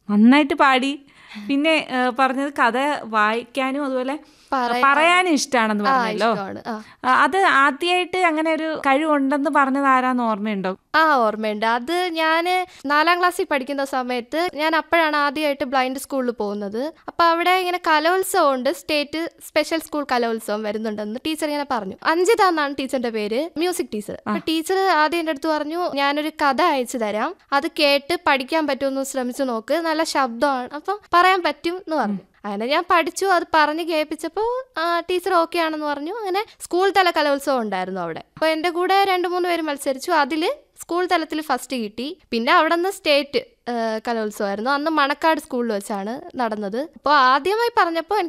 നന്നായിട്ട് പാടി പിന്നെ ഏ, പറഞ്ഞത് കഥ വായിക്കാനും അതുപോലെ പറയാൻ- പറയാനും ഇഷ്ടമാണെന്ന് ആ പറഞ്ഞല്ലോ ഇഷ്ടമാണ് ആ ആ, അത് ആദ്യമായിട്ട് അങ്ങനെ ഒരു കഴിവുണ്ടെന്ന് പറഞ്ഞത് ആരാന്ന് ഓർമ്മയുണ്ടോ ആ ഓർമ്മയുണ്ട് അത് ഞാൻ നാലാം ക്ലാസ്സിൽ പഠിക്കുന്ന സമയത്ത് ഞാൻ അപ്പോഴാണ് ആദ്യമായിട്ട് ബ്ലൈൻഡ് സ്കൂളിൽ പോകുന്നത് അപ്പോൾ അവിടെ ഇങ്ങനെ കലോത്സവം ഉണ്ട് സ്റ്റേറ്റ് സ്പെഷ്യൽ സ്കൂൾ കലോത്സവം വരുന്നുണ്ടെന്ന് ടീച്ചർ ഇങ്ങനെ പറഞ്ഞു അഞ്ജിത എന്നാണ് ടീച്ചറിന്റെ പേര് മ്യൂസിക് ടീച്ചർ അപ്പോൾ ടീച്ചർ ആദ്യം എൻ്റെ അടുത്ത് പറഞ്ഞു ഞാനൊരു കഥ അയച്ചു തരാം അത് കേട്ട് പഠിക്കാൻ പറ്റുമെന്ന് ശ്രമിച്ചു നോക്ക് നല്ല ശബ്ദമാണ് അപ്പം പറയാൻ പറ്റും എന്ന് പറഞ്ഞു അങ്ങനെ ഞാൻ പഠിച്ചു അത് പറഞ്ഞ് കേൾപ്പിച്ചപ്പോൾ ടീച്ചർ ഓക്കെ ആണെന്ന് പറഞ്ഞു അങ്ങനെ സ്കൂൾ തല കലോത്സവം ഉണ്ടായിരുന്നു അവിടെ അപ്പോൾ എൻ്റെ കൂടെ രണ്ട് മൂന്ന് പേര് മത്സരിച്ചു അതിൽ സ്കൂൾ തലത്തിൽ ഫസ്റ്റ് കിട്ടി പിന്നെ അവിടെ നിന്ന് സ്റ്റേറ്റ് കലോത്സവമായിരുന്നു അന്ന് മണക്കാട് സ്കൂളിൽ വെച്ചാണ് നടന്നത് അപ്പോൾ ആദ്യമായി പറഞ്ഞപ്പോൾ എനിക്ക്